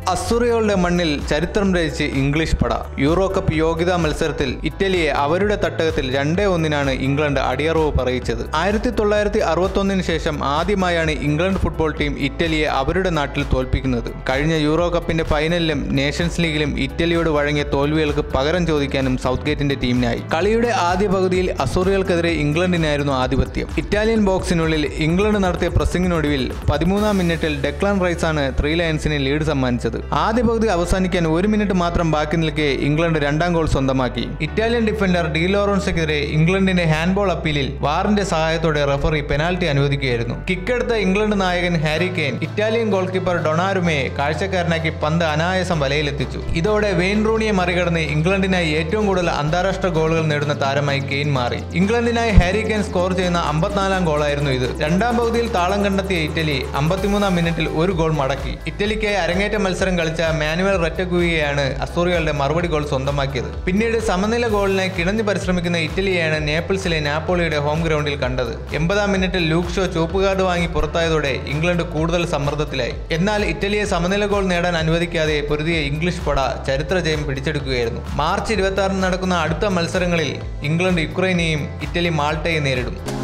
അസുറിയോളുടെ മണ്ണിൽ ചരിത്രം രചിച്ച് ഇംഗ്ലീഷ് പട യൂറോ കപ്പ് യോഗ്യതാ മത്സരത്തിൽ ഇറ്റലിയെ അവരുടെ തട്ടകത്തിൽ രണ്ടേ ഒന്നിനാണ് ഇംഗ്ലണ്ട് അടിയറവ് പറയിച്ചത് ആയിരത്തി തൊള്ളായിരത്തി അറുപത്തൊന്നിന് ശേഷം ആദ്യമായാണ് ഇംഗ്ലണ്ട് ഫുട്ബോൾ ടീം ഇറ്റലിയെ അവരുടെ നാട്ടിൽ തോൽപ്പിക്കുന്നത് കഴിഞ്ഞ യൂറോ കപ്പിന്റെ ഫൈനലിലും നേഷൻസ് ലീഗിലും ഇറ്റലിയോട് വഴങ്ങിയ തോൽവികൾക്ക് പകരം ചോദിക്കാനും സൗത്ത് ഗേറ്റിന്റെ ടീമിനായി കളിയുടെ ആദ്യ പകുതിയിൽ അസൂറികൾക്കെതിരെ ഇംഗ്ലണ്ടിനായിരുന്നു ആധിപത്യം ഇറ്റാലിയൻ ബോക്സിനുള്ളിൽ ഇംഗ്ലണ്ട് നടത്തിയ പ്രസിംഗിനൊടുവിൽ പതിമൂന്നാം മിനിറ്റിൽ ഡെക്ലാൻ റൈസാണ് ത്രീ ലയൻസിന് ലീഡ് സമ്മാനിച്ചത് ആദ്യ പകുതി അവസാനിക്കാൻ ഒരു മിനിറ്റ് മാത്രം ബാക്കി നിൽക്കെ ഇംഗ്ലണ്ട് രണ്ടാം ഗോൾ സ്വന്തമാക്കി ഇറ്റാലിയൻ ഡിഫൻഡർ ഡി ലോറൻസയ്ക്കെതിരെ ഇംഗ്ലണ്ടിന്റെ ഹാൻഡ്ബോൾ അപ്പീലിൽ വാറിന്റെ സഹായത്തോടെ റഫറി പെനാൽറ്റി അനുവദിക്കുകയായിരുന്നു കിക്കെടുത്ത ഇംഗ്ലണ്ട് നായകൻ Harry Kane Italian goal keeper ഡൊണാരുമയെ കാഴ്ചക്കാരനാക്കി പന്ത് അനായാസം വലയിലെത്തിച്ചു ഇതോടെ വെയിൻ റൂണിയെ മറികടന്ന് ഇംഗ്ലണ്ടിനായി ഏറ്റവും കൂടുതൽ അന്താരാഷ്ട്ര ഗോളുകൾ നേടുന്ന താരമായി കെയ്ൻ മാറി ഇംഗ്ലണ്ടിനായി ഹാരി കെയ്ൻ സ്കോർ ചെയ്യുന്ന അമ്പത്തിനാലാം ഗോളായിരുന്നു ഇത് രണ്ടാം പകുതിയിൽ താളം കണ്ടെത്തിയ ഇറ്റലി അമ്പത്തിമൂന്നാം മിനിറ്റിൽ ഒരു ഗോൾ മടക്കി ഇറ്റലിക്കായി അരങ്ങേറ്റ മത്സരം കളിച്ച മാനുവൽ റെറ്റഗുയയാണ് അസൂറികളുടെ മറുപടി ഗോൾ സ്വന്തമാക്കിയത് പിന്നീട് സമനില ഗോളിനായി കിണഞ്ഞു പരിശ്രമിക്കുന്ന ഇറ്റലിയെയാണ് നേപ്പിൾസിലെ നാപ്പോളിയുടെ ഹോം ഗ്രൗണ്ടിൽ കണ്ടത് എൺപതാം മിനിറ്റിൽ ലൂക്ക് ഷോ ചുവപ്പ് കാർഡ് വാങ്ങി പുറത്തായതോടെ ഇംഗ്ലണ്ട് കൂടുതൽ സമ്മർദ്ദത്തിലായി എന്നാൽ ഇറ്റലിയെ സമനില ഗോൾ നേടാൻ അനുവദിക്കാതെ പൊരുതിയ ഇംഗ്ലീഷ് പട ചരിത്ര ജയം പിടിച്ചെടുക്കുകയായിരുന്നു മാർച്ച് ഇരുപത്തി ആറിന് നടക്കുന്ന അടുത്ത മത്സരങ്ങളിൽ ഇംഗ്ലണ്ട് യുക്രൈനെയും ഇറ്റലി മാൾട്ടയെ നേരിടും